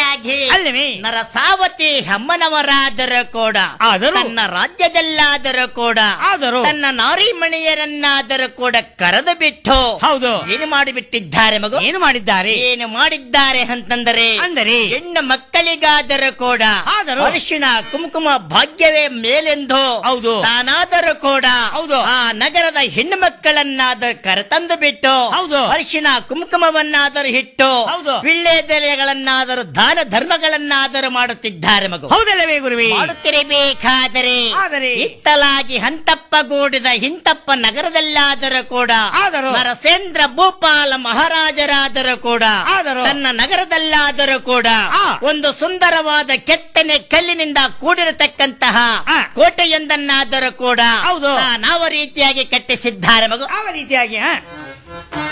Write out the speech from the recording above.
ಬದಲಾಗಿ ಅಲ್ಲವೇ? ನರಸಾವತಿ ಅಮ್ಮನವರಾದರೂ ಕೂಡ ಆದರೂ? ತನ್ನ ರಾಜ್ಯದಲ್ಲಾದರೂ ಕೂಡ ಆದರೂ? ತನ್ನ ನಾರಿಮಣಿಯರನ್ನಾದರೂ ಕೂಡ ಕರೆದು ಬಿಟ್ಟು ಹೌದು ಏನು ಮಾಡಿಬಿಟ್ಟಿದ್ದಾರೆ ಮಗು ಏನು ಮಾಡಿದ್ದಾರೆ ಏನು ಮಾಡಿದ್ದಾರೆ ಅಂತಂದರೆ ಅಂದರೆ ಹೆಣ್ಣು ಮಕ್ಕಳಿಗಾದರೂ ಕೂಡ ಆದರೂ? ಅರಿಶಿಣ ಕುಂಕುಮ ಭಾಗ್ಯವೇ ಮೇಲೆಂದು ಹೌದು. ತಾನಾದರೂ ಕೂಡ ಹೌದು. ಆ ನಗರದ ಹೆಣ್ಣು ಮಕ್ಕಳನ್ನಾದರೂ ಕರೆತಂದು ಬಿಟ್ಟು ಹೌದು. ಅರಿಶಿಣ ಕುಂಕುಮವನ್ನಾದರೂ ಇಟ್ಟು ಹೌದು. ವಿಳ್ಳೆದೆಲೆಗಳನ್ನಾದರೂ ದಾನ ಧರ್ಮಗಳನ್ನಾದರೂ ಮಾಡುತ್ತಿದ್ದಾರೆ ಮಗು ಹೌದಲ್ಲವೇ ಗುರುವಿ ಮಾಡುತ್ತಿರಬೇಕಾದರೆ ಆದರೆ? ಇತ್ತಲಾಗಿ ಹಂತಪ್ಪಗೂಡಿದ ಹಿಂತಪ್ಪ ನಗರದಲ್ಲಾದರೂ ಕೂಡ ಆದರೂ? ನರಸೇಂದ್ರ ಭೂಪಾಲ ಮಹಾರಾಜರಾದರೂ ಕೂಡ ಆದರೂ? ತನ್ನ ನಗರದಲ್ಲಾದರೂ ಕೂಡ ಆ. ಒಂದು ಸುಂದರವಾದ ಕೆತ್ತನೆ ಕಲ್ಲಿನಿಂದ ಕೂಡಿರತಕ್ಕಂತಹ ಆ. ಕೋಟೆಯೊಂದನ್ನಾದರೂ ಕೂಡ ಹೌದು. ನಾವು ರೀತಿಯಾಗಿ ಕಟ್ಟಿಸಿದ್ದಾರೆ ಮಗು ಯಾವ ರೀತಿಯಾಗಿ ಆ?